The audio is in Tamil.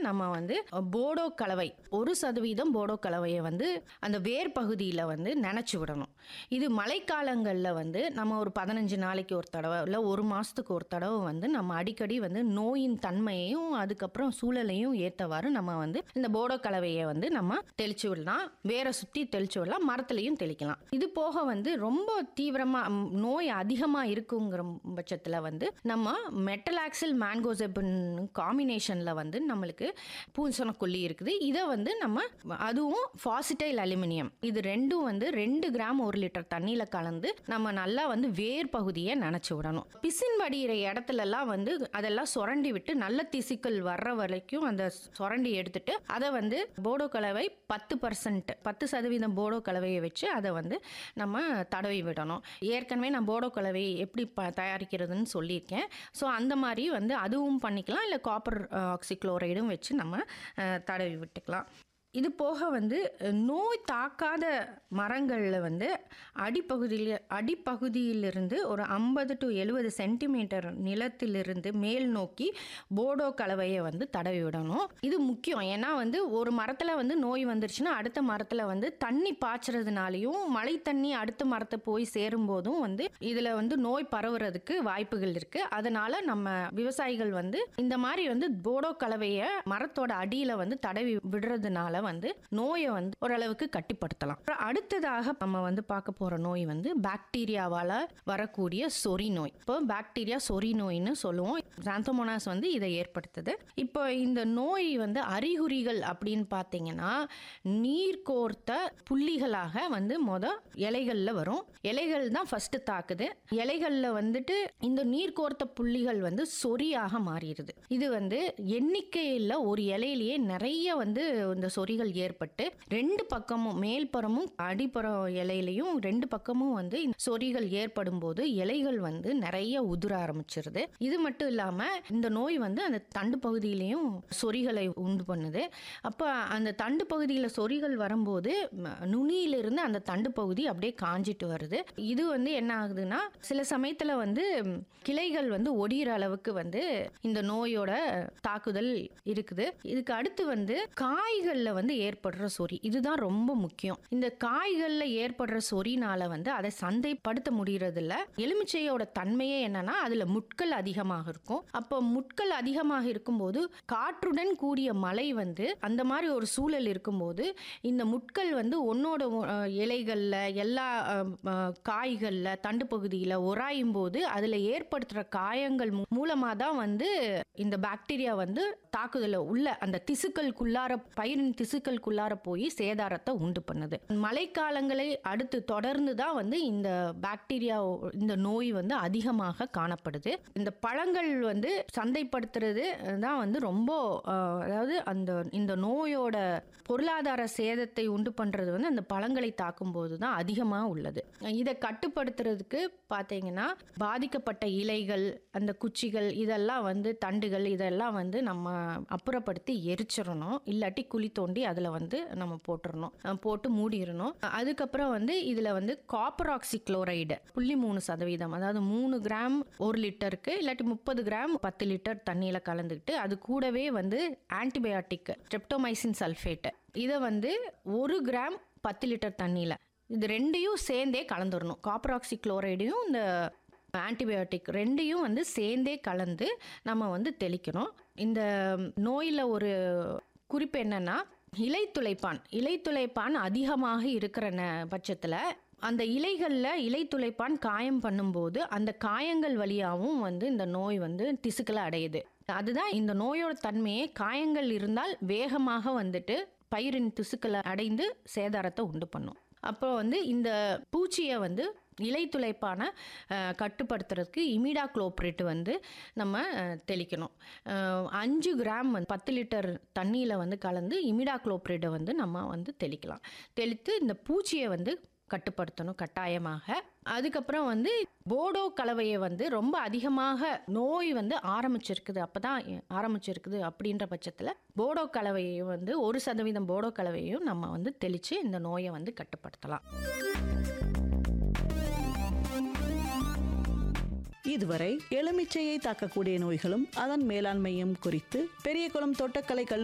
நம்ம வந்து போடோ கலவை ஒரு சதவீதம் போடோ கலவையை வந்து அந்த வேர் பகுதியில் வந்து நனைச்சி விடணும் இது மழைக்காலங்களில் வந்து நம்ம ஒரு பதினஞ்சு நாளைக்கு ஒரு தடவை இல்லை ஒரு மாதத்துக்கு ஒரு தடவை வந்து நம்ம அடிக்கடி வந்து நோயின் தன்மையையும் அதுக்கப்புறம் சூழலையும் ஏற்றவாறு நம்ம வந்து இந்த போடோ கலவையை வந்து நம்ம தெளிச்சு விடலாம் வேரை சுற்றி தெளிச்சு விடலாம் மரத்துலையும் தெளிக்கலாம் இது போக வந்து ரொம்ப தீவிரமாக நோய் அதிகமாக இருக்குங்கிற பட்சத்தில் வந்து நம்ம மெட்டலாக்சில் மேங்கோசெபின் காம்பினேஷனில் வந்து நம்மளுக்கு பூசணக்கொல்லி இருக்குது இதை வந்து நம்ம அதுவும் ஃபாசிட்டைல் அலுமினியம் இது ரெண்டும் வந்து ரெண்டு கிராம் ஒரு லிட்டர் தண்ணியில் கலந்து நம்ம நல்லா வந்து வேர் பகுதியை நனைச்சி விடணும் பிசின் வடிகிற இடத்துலலாம் வந்து அதெல்லாம் சுரண்டி விட்டு நல்ல திசுக்கள் வர்ற வரைக்கும் அந்த சுரண்டி எடுத்துட்டு அதை வந்து போடோ கலவை பத்து பர்சன்ட் பத்து சதவீதம் போடோ கலவையை வச்சு அதை வந்து நம்ம தடவி விடணும் ஏற்கனவே நான் போடோ கலவை எப்படி ப தயாரிக்கிறதுன்னு சொல்லியிருக்கேன் ஸோ அந்த மாதிரி வந்து அதுவும் பண்ணிக்கலாம் இல்லை காப்பர் ஆக்சிக்ளோரைடும் வச்சு நம்ம அஹ், தடவி விட்டுக்கலாம் இது போக வந்து அஹ், நோய் தாக்காத மரங்களில் வந்து அடிப்பகுதியில் அடிப்பகுதியிலிருந்து ஒரு ஐம்பது டு எழுபது சென்டிமீட்டர் நிலத்திலிருந்து மேல் நோக்கி போடோ கலவையை வந்து தடவி விடணும் இது முக்கியம் ஏன்னா வந்து ஒரு மரத்தில் வந்து நோய் வந்துருச்சுன்னா அடுத்த மரத்தில் வந்து தண்ணி பாய்ச்சறதுனாலையும் மழை தண்ணி அடுத்த மரத்தை போய் சேரும் போதும் வந்து இதில் வந்து நோய் பரவுறதுக்கு வாய்ப்புகள் இருக்கு அதனால நம்ம விவசாயிகள் வந்து இந்த மாதிரி வந்து போடோ கலவையை மரத்தோட அடியில் வந்து தடவி விடுறதுனால வந்து நோயை வந்து ஓரளவுக்கு கட்டுப்படுத்தலாம் அப்புறம் அடுத்ததாக நம்ம வந்து பார்க்க போற நோய் வந்து பாக்டீரியாவால வரக்கூடிய சொறி நோய் இப்போ பாக்டீரியா சொறி நோய்னு சொல்லுவோம் சாந்தோமோனாஸ் வந்து இதை ஏற்படுத்துது இப்போ இந்த நோய் வந்து அறிகுறிகள் அப்படின்னு பார்த்தீங்கன்னா நீர் கோர்த்த புள்ளிகளாக வந்து மொத இலைகள்ல வரும் இலைகள் தான் ஃபர்ஸ்ட் தாக்குது இலைகள்ல வந்துட்டு இந்த நீர் கோர்த்த புள்ளிகள் வந்து சொறியாக மாறிடுது இது வந்து எண்ணிக்கையில் ஒரு இலையிலேயே நிறைய வந்து இந்த சொறிகள் ஏற்பட்டு ரெண்டு பக்கமும் மேல்புறமும் அடிப்புறம் இலையிலையும் ரெண்டு பக்கமும் வந்து இந்த சொறிகள் ஏற்படும் போது இலைகள் வந்து நிறைய உதிர ஆரம்பிச்சிருது இது மட்டும் இல்லாம இந்த நோய் வந்து அந்த தண்டு பகுதியிலையும் சொறிகளை உண்டு பண்ணுது அப்போ அந்த தண்டு பகுதியில் சொறிகள் வரும்போது ம, நுனியிலிருந்து அந்த தண்டு பகுதி அப்படியே காஞ்சிட்டு வருது இது வந்து என்ன ஆகுதுன்னா சில சமயத்தில் வந்து ம், கிளைகள் வந்து ஒடிகிற அளவுக்கு வந்து இந்த நோயோட தாக்குதல் இருக்குது இதுக்கு அடுத்து வந்து காய்களில் வந்து ஏற்படுற சொறி இதுதான் ரொம்ப முக்கியம் இந்த காய்களில் ஏற்படுற சொறினால வந்து அதை சந்தைப்படுத்த முடியறதில்ல எலுமிச்சையோட தன்மையே என்னன்னா அதில் முட்கள் அதிகமாக இருக்கும் அப்போ முட்கள் அதிகமாக இருக்கும்போது காற்றுடன் கூடிய மழை வந்து அந்த மாதிரி ஒரு சூழல் இருக்கும்போது இந்த முட்கள் வந்து ஒன்னோட ஒ- அஹ் இலைகள்ல எல்லா காய்களில் தண்டு பகுதியில் உராயும் போது அதில் ஏற்படுத்துகிற காயங்கள் மூலமாக தான் வந்து இந்த பாக்டீரியா வந்து தாக்குதல உள்ள அந்த திசுக்களுக்குள்ளார பயிரின் திசுக்களுக்குள்ளார போய் சேதாரத்தை உண்டு பண்ணுது மழைக்காலங்களை அடுத்து தொடர்ந்து தான் வந்து இந்த பாக்டீரியா இந்த நோய் வந்து அதிகமாக காணப்படுது இந்த பழங்கள் வந்து சந்தைப்படுத்துறது தான் வந்து ரொம்ப அஹ், அதாவது அந்த இந்த நோயோட பொருளாதார சேதத்தை உண்டு பண்றது வந்து அந்த பழங்களை தாக்கும் போது தான் அதிகமாக உள்ளது இதை கட்டுப்படுத்துறதுக்கு பார்த்தீங்கன்னா பாதிக்கப்பட்ட இலைகள் அந்த குச்சிகள் இதெல்லாம் வந்து தண்டுகள் இதெல்லாம் வந்து நம்ம அப்புறப்படுத்தி எரிச்சிடணும் இல்லாட்டி குழி தோண்டி அதில் வந்து நம்ம போட்டுறணும் அஹ் போட்டு மூடிடணும் அதுக்கப்புறம் வந்து இதில் வந்து காப்பர் ஆக்சி குளோரைடு புள்ளி மூணு சதவீதம் அதாவது மூணு கிராம் ஒரு லிட்டருக்கு இல்லாட்டி முப்பது கிராம் பத்து லிட்டர் தண்ணியில் கலந்துக்கிட்டு அது கூடவே வந்து ஆன்டிபயாட்டிக் ஸ்ட்ரெப்டோமைசின் சல்ஃபேட் இதை வந்து ஒரு கிராம் பத்து லிட்டர் தண்ணியில் இது ரெண்டையும் சேர்ந்தே கலந்துடணும் காப்பர் ஆக்சி குளோரைடையும் இந்த ஆன்டிபயோட்டிக் ரெண்டையும் வந்து சேர்ந்தே கலந்து நம்ம வந்து தெளிக்கணும் இந்த நோயில் ஒரு குறிப்பு என்னன்னா இலைத்துளைப்பான் இலைத்துளைப்பான் அதிகமாக இருக்கிற ந பட்சத்தில் அந்த இலைகளில் இலைத்துளைப்பான் காயம் பண்ணும்போது அந்த காயங்கள் வழியாகவும் வந்து இந்த நோய் வந்து திசுக்களை அடையுது அதுதான் இந்த நோயோட தன்மையே காயங்கள் இருந்தால் வேகமாக வந்துட்டு பயிரின் திசுக்களை அடைந்து சேதாரத்தை உண்டு பண்ணும் அப்போ வந்து இந்த பூச்சியை வந்து இலைத்துளைப்பான அஹ், கட்டுப்படுத்துறதுக்கு இமிடா குளோப்ரேட் வந்து நம்ம அஹ், தெளிக்கணும் அஹ், அஞ்சு கிராம் வந்து பத்து லிட்டர் தண்ணியில் வந்து கலந்து இமிடா குளோப்ரேட்டை வந்து நம்ம வந்து தெளிக்கலாம் தெளித்து இந்த பூச்சியை வந்து கட்டுப்படுத்தணும் கட்டாயமாக அதுக்கப்புறம் வந்து போடோ கலவையை வந்து ரொம்ப அதிகமாக நோய் வந்து ஆரம்பிச்சிருக்குது அப்பதான் ஆரம்பிச்சிருக்குது அப்படின்ற பட்சத்தில் போடோ கலவையை வந்து ஒரு சதவீதம் போடோ கலவையும் நம்ம வந்து தெளித்து இந்த நோயை வந்து கட்டுப்படுத்தலாம் இதுவரை எலுமிச்சையை தாக்கக்கூடிய நோய்களும் அதன் மேலாண்மையும் குறித்து பெரியகுளம் தோட்டக்கலை கல்லூரி